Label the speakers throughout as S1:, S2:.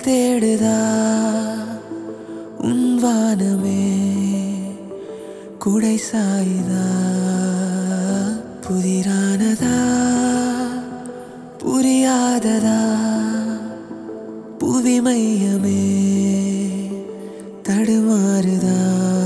S1: தேடுதா உன் வானமே குடை சாயுதா புதிரானதா புரியாததா புவி மையமே தடுமாறுதா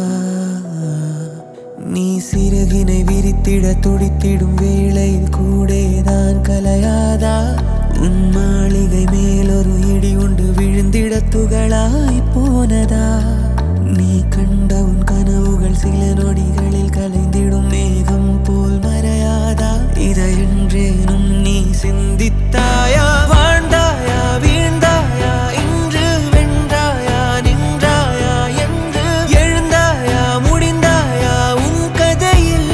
S1: நீ சிறகினை விரித்திட துடித்திடும் வேளையில் கூடேதான் கலையாதா உன் மாளிகை மேலொரு இடி உண்டு விழுந்திட துகளாய் போனதா நீ கண்ட உன் கனவுகள் சில நொடிகளில் கலைந்திடும் மேகம் போல் மறையாதா இதையென்றேனும் நீ சிந்தித்தாயா வாழ்ந்தாயா வீழ்ந்தாயா இன்று வென்றாயா நின்றாயா என்று எழுந்தாயா முடிந்தாயா உன் கதையில்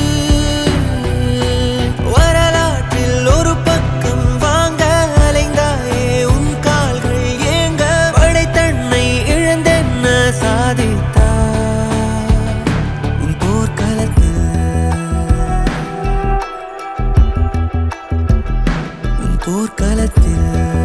S1: வரலாற்றில் ஒரு பக்கம் வாங்க அலைந்தாயே உன் கால்கள் ஏங்க படைத்தன்னை இழந்தென்ன சாதித்தா உன் போர்க்களத்தில் உன் போர்க்களத்தில்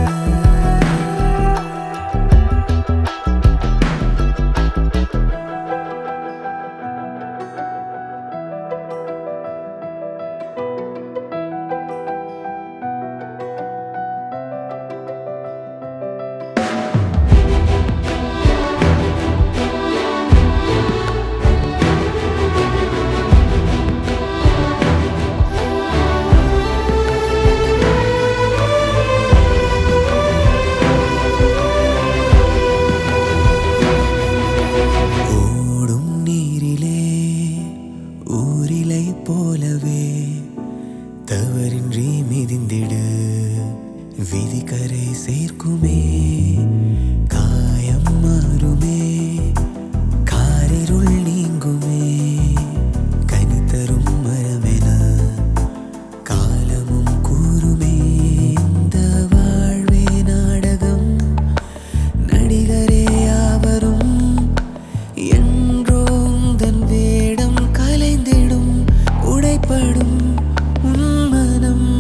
S1: ஓடும் நீரிலே ஊரிலை போலவே தவறின்றி மிதிந்திடு விதிக்கரை சேர்க்குமே காயம் மாறுமே காரிருள் நீங்குமே கனித்தரும் மரமென காலமும் கூறுமே இந்த வாழ்வே நாடகம் நடிகரே யாவரும் என்றோ உந்தன் வேடம் கலைந்திடும் உடைப்படும் உன் மனம்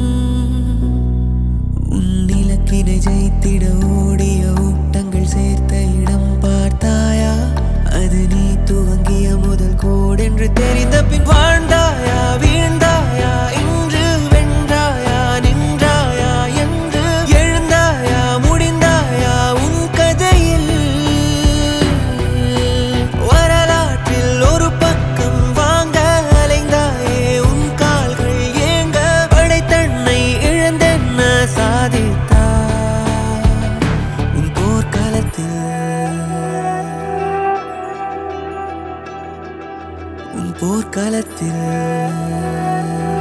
S1: உன் இலக்கினை ஜெயித்திட ஓடிய ஊட்டங்கள் சேர்த்த இடம் பார்த்தாயா அது நீ துவங்கிய முதல் கோடென்று தெரிந்த பின் வாழ்ந்தாயா வீழ்ந்தாயா இன்று வென்றாயா நின்றாயா என்று எழுந்தாயா முடிந்தாயா உன் கதையில் வரலாற்றில் ஒரு பக்கம் வாங்க அலைந்தாயே உன் கால்கள் ஏங்க படைத்தன்னை இழந்தென்ன சாதித்தா உன் போர்க்களத்தில் உன் போர்க்களத்தில்